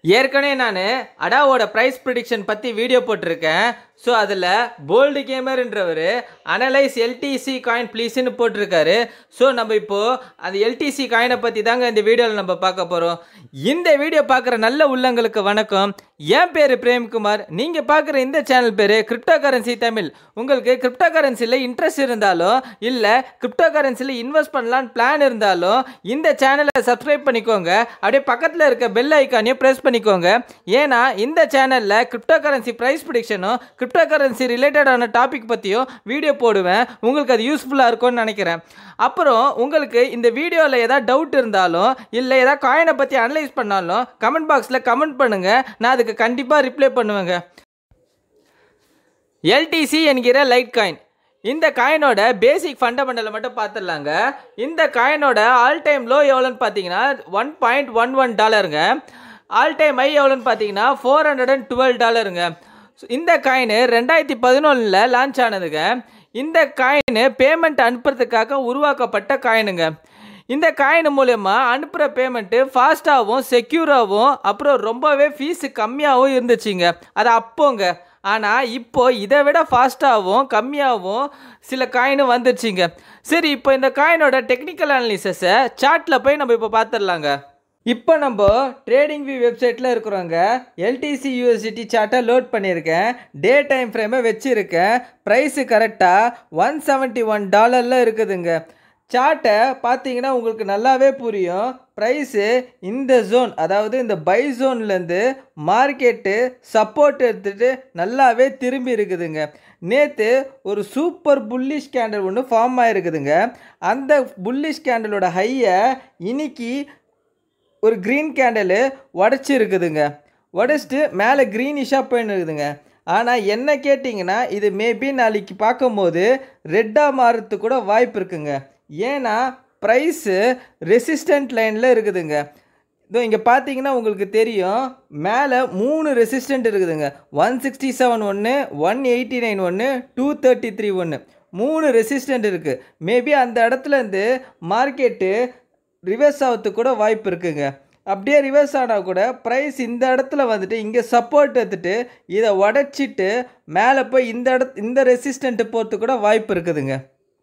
ஏற்கனவே நான் அடாவோட ப்ரைஸ் ப்ரிடிக்ஷன் பற்றி வீடியோ போட்டிருக்கேன் ஸோ அதில் போல்டு கேமர்ன்றவர் அனலைஸ் எல்டிசி காயின் ப்ளீஸ்னு போட்டிருக்காரு ஸோ நம்ம இப்போது அந்த எல்டிசி காயினை பற்றி தாங்க இந்த வீடியோவில் நம்ம பார்க்க போகிறோம் இந்த வீடியோ பார்க்குற நல்ல உள்ளங்களுக்கு வணக்கம் என் பேர் பிரேம்குமார் நீங்கள் பார்க்குற இந்த சேனல் பேர் கிரிப்டோ கரன்சி தமிழ் உங்களுக்கு கிரிப்டோ கரன்சியில் இன்ட்ரெஸ்ட் இருந்தாலும் இல்லை கிரிப்டோ கரன்சியில் இன்வெஸ்ட் பண்ணலான்னு பிளான் இருந்தாலும் இந்த சேனலை சப்ஸ்கிரைப் பண்ணிக்கோங்க அப்படியே பக்கத்தில் இருக்க பெல் ஐக்கானையும் ப்ரெஸ் பண்ணிக்கோங்க ஏன்னா இந்த சேனலில் கிரிப்டோ கரன்சி ப்ரைஸ் ப்ரிடிக்ஷனும் கிரிப்டோ கரன்சி ரிலேட்டடான டாபிக் பற்றியும் வீடியோ போடுவேன் உங்களுக்கு அது யூஸ்ஃபுல்லாக இருக்கும்னு நினைக்கிறேன் அப்புறம் உங்களுக்கு இந்த வீடியோவில் ஏதாவது டவுட் இருந்தாலும் இல்லை ஏதாவது காயினை பற்றி அனலைஸ் பண்ணாலும் கமெண்ட் பாக்ஸில் கமெண்ட் பண்ணுங்கள் நான் அதுக்கு கண்டிப்பாக ரிப்ளை பண்ணுவேங்க எல்டிசி என்கிற லைட் காயின் இந்த காயினோட பேசிக் ஃபண்டமெண்டலை மட்டும் பார்த்துடலாங்க இந்த காயினோட ஆல் டைம் லோ எவ்வளோன்னு பார்த்தீங்கன்னா ஒன் பாயிண்ட் ஒன் ஒன் டாலருங்க ஆல் டைம் ஹை எவ்வளோன்னு பார்த்தீங்கன்னா ஃபோர் ஹண்ட்ரட் அண்ட் டுவெல் டாலருங்க இந்த காயின் ரெண்டாயிரத்தி பதினொன்றில் லான்ச் ஆனதுங்க இந்த காயின் பேமெண்ட் அனுப்புறதுக்காக உருவாக்கப்பட்ட காயினுங்க இந்த காயின் மூலயமா அனுப்புகிற பேமெண்ட்டு ஃபாஸ்ட்டாகவும் செக்யூராகவும் அப்புறம் ரொம்பவே ஃபீஸு கம்மியாகவும் இருந்துச்சுங்க அது அப்போங்க ஆனால் இப்போ இதை விட ஃபாஸ்ட்டாகவும் கம்மியாகவும் சில காயின் வந்துருச்சுங்க சரி இப்போ இந்த காயினோட டெக்னிக்கல் அனாலிசிஸை சார்ட்டில் போய் நம்ம இப்போ பார்த்துடலாங்க இப்போ நம்ம ட்ரேடிங் வியூ வெப்சைட்டில் இருக்கிறோங்க எல்டிசி யூஎஸ்டிடி சார்ட்டை லோட் பண்ணியிருக்கேன் டே டைம் ஃப்ரேமை வச்சுருக்கேன் ப்ரைஸு கரெக்டாக ஒன் செவன்ட்டி ஒன் டாலரில் இருக்குதுங்க சார்ட்டை பார்த்தீங்கன்னா உங்களுக்கு நல்லாவே புரியும் ப்ரைஸு இந்த ஜோன் அதாவது இந்த பை ஜோன்லேருந்து மார்க்கெட்டு சப்போர்ட் எடுத்துகிட்டு நல்லாவே திரும்பி இருக்குதுங்க நேற்று ஒரு சூப்பர் புல்லிஷ் கேண்டல் ஒன்று ஃபார்ம் ஆகிருக்குதுங்க அந்த புல்லிஷ் கேண்டலோட ஹையை இன்னைக்கு ஒரு க்ரீன் கேண்டலு உடச்சி இருக்குதுங்க உடச்சிட்டு மேலே க்ரீனிஷாக போயின்னு இருக்குதுங்க ஆனால் என்ன கேட்டிங்கன்னா இது மேபி நாளைக்கு பார்க்கும்போது ரெட்டாக மாறுறதுக்கு கூட வாய்ப்பு இருக்குங்க ஏன்னா ப்ரைஸு ரெசிஸ்டண்ட் லைனில் இருக்குதுங்க இதோ இங்கே பார்த்தீங்கன்னா உங்களுக்கு தெரியும் மேலே மூணு ரெசிஸ்டண்ட் இருக்குதுங்க ஒன் சிக்ஸ்டி செவன் ஒன்று ஒன் எயிட்டி நைன் ஒன்று டூ தேர்ட்டி த்ரீ ஒன்று மூணு ரெசிஸ்டண்ட் இருக்குது மேபி அந்த இடத்துலேருந்து மார்க்கெட்டு ரிவர்ஸ் ஆகிறதுக்கு கூட வாய்ப்பு இருக்குங்க அப்படியே ரிவர்ஸ் ஆனால் கூட ப்ரைஸ் இந்த இடத்துல வந்துட்டு இங்கே சப்போர்ட் எடுத்துட்டு இதை உடச்சிட்டு மேலே போய் இந்த இடத்து இந்த ரெசிஸ்டண்ட்டு போகிறதுக்கு கூட வாய்ப்பு இருக்குதுங்க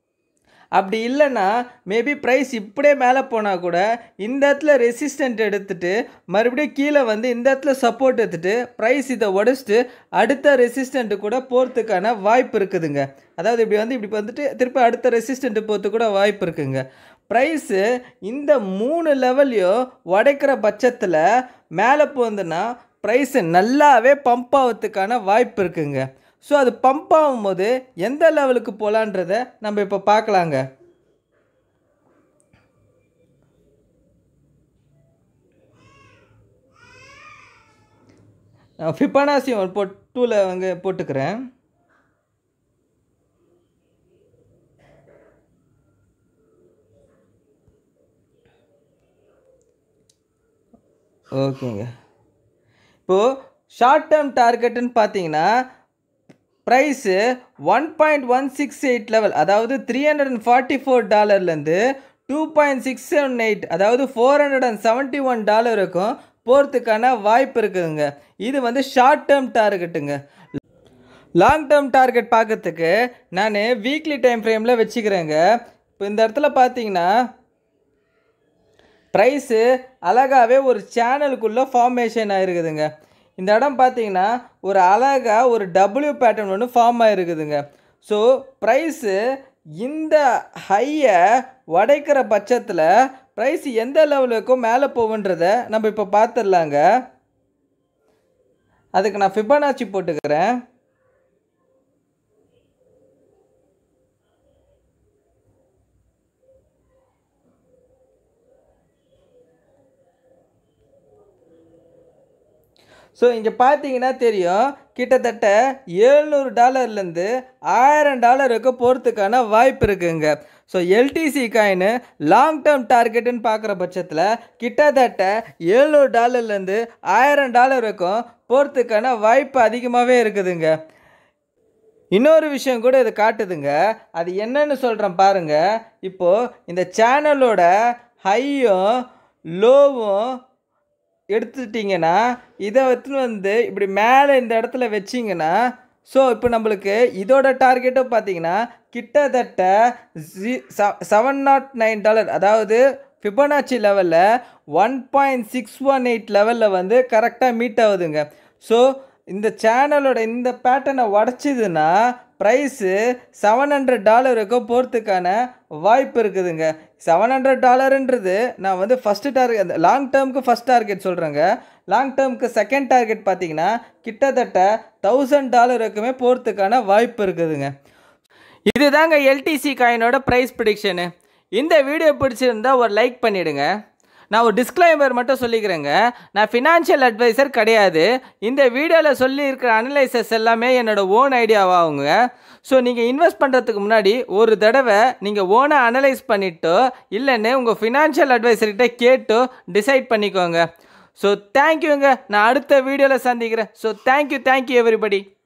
அப்படி இல்லைன்னா மேபி ப்ரைஸ் இப்படியே மேலே போனால் கூட இந்த இடத்துல ரெசிஸ்டண்ட் எடுத்துட்டு மறுபடியும் கீழே வந்து இந்த இடத்துல சப்போர்ட் எடுத்துட்டு ப்ரைஸ் இதை உடச்சிட்டு அடுத்த ரெசிஸ்டண்ட்டு கூட போகிறதுக்கான வாய்ப்பு இருக்குதுங்க அதாவது இப்படி வந்து இப்படி வந்துட்டு திருப்பி அடுத்த ரெசிஸ்டண்ட்டு போகிறதுக்கு கூட வாய்ப்பு இருக்குங்க ப்ரைஸு இந்த மூணு லெவல்லையும் உடைக்கிற பட்சத்தில் மேலே போகுதுன்னா ப்ரைஸு நல்லாவே பம்ப் ஆகிறதுக்கான வாய்ப்பு இருக்குங்க ஸோ அது பம்ப் ஆகும்போது எந்த லெவலுக்கு போகலான்றத நம்ம இப்போ பார்க்கலாங்க நான் ஃபிப்பானாசி போ டூவில் வந்து போட்டுக்கிறேன் ஓகேங்க இப்போது ஷார்ட் டேர்ம் டார்கெட்டுன்னு பார்த்தீங்கன்னா price one point one six eight level அதாவது three hundred and forty four டாலர்லேருந்து two point six seven eight அதாவது four hundred and seventy one dollar இருக்கும் போகிறதுக்கான வாய்ப்பு இருக்குதுங்க இது வந்து ஷார்ட் டேர்ம் டார்கெட்டுங்க லாங் டேர்ம் டார்கெட் பார்க்கறதுக்கு நான் வீக்லி டைம் ஃப்ரேமில் வச்சுக்கிறேங்க இப்போ இந்த இடத்துல பார்த்தீங்கன்னா ப்ரைஸு அழகாகவே ஒரு சேனலுக்குள்ளே ஃபார்மேஷன் ஆகிருக்குதுங்க இந்த இடம் பார்த்தீங்கன்னா ஒரு அழகாக ஒரு டபுள்யூ பேட்டர்ன் ஒன்று ஃபார்ம் ஆகிருக்குதுங்க ஸோ ப்ரைஸு இந்த ஹையை உடைக்கிற பட்சத்தில் ப்ரைஸ் எந்த லெவலுக்கும் மேலே போகுன்றத நம்ம இப்போ பார்த்துடலாங்க அதுக்கு நான் ஃபிபனாச்சி போட்டுக்கிறேன் ஸோ இங்கே பார்த்தீங்கன்னா தெரியும் கிட்டத்தட்ட ஏழ்நூறு டாலர்லேருந்து ஆயிரம் டாலருக்கு போகிறதுக்கான வாய்ப்பு இருக்குங்க so LTC coin long term டார்கெட்டுன்னு பார்க்குற பட்சத்தில் கிட்டத்தட்ட ஏழ்நூறு டாலர்லேருந்து ஆயிரம் டாலர் வரைக்கும் போகிறதுக்கான வாய்ப்பு அதிகமாகவே இருக்குதுங்க இன்னொரு விஷயம் கூட இது காட்டுதுங்க அது என்னன்னு சொல்கிறேன் பாருங்கள் இப்போது இந்த சேனலோட ஹையும் லோவும் எடுத்துட்டிங்கன்னா இதை எடுத்துன்னு வந்து இப்படி மேலே இந்த இடத்துல வச்சிங்கன்னா ஸோ இப்போ நம்மளுக்கு இதோட டார்கெட்டும் பார்த்தீங்கன்னா கிட்டத்தட்ட ஜி செவன் நாட் நைன் டாலர் அதாவது ஃபிபனாச்சி லெவலில் one point six one eight லெவலில் வந்து கரெக்டாக மீட் ஆகுதுங்க ஸோ இந்த சேனலோட இந்த பேட்டர்னை உடச்சிதுன்னா ப்ரைஸு செவன் ஹண்ட்ரட் டாலருக்கும் போகிறதுக்கான வாய்ப்பு இருக்குதுங்க செவன் ஹண்ட்ரட் டாலருன்றது நான் வந்து ஃபஸ்ட்டு டார்கெட் அந்த லாங் டேர்முக்கு ஃபஸ்ட் டார்கெட் சொல்கிறேங்க லாங் டேர்முக்கு செகண்ட் டார்கெட் பார்த்தீங்கன்னா கிட்டத்தட்ட தௌசண்ட் டாலருக்குமே போகிறதுக்கான வாய்ப்பு இருக்குதுங்க இதுதாங்க எல்டிசி காயினோட ப்ரைஸ் ப்ரிடிக்ஷனு இந்த வீடியோ பிடிச்சிருந்தா ஒரு லைக் பண்ணிவிடுங்க நான் ஒரு டிஸ்க்ளைமர் மட்டும் சொல்லிக்கிறேங்க நான் ஃபினான்ஷியல் அட்வைசர் கிடையாது இந்த வீடியோவில் சொல்லியிருக்கிற அனலைசஸ் எல்லாமே என்னோட ஓன் ஐடியாவாகுங்க ஸோ நீங்கள் இன்வெஸ்ட் பண்ணுறதுக்கு முன்னாடி ஒரு தடவை நீங்கள் ஓனாக அனலைஸ் பண்ணிவிட்டோ இல்லைன்னு உங்கள் ஃபினான்ஷியல் அட்வைசர்கிட்ட கேட்டோ டிசைட் பண்ணிக்கோங்க ஸோ தேங்க்யூங்க நான் அடுத்த வீடியோவில் சந்திக்கிறேன் ஸோ தேங்க்யூ தேங்க்யூ எவ்ரிபடி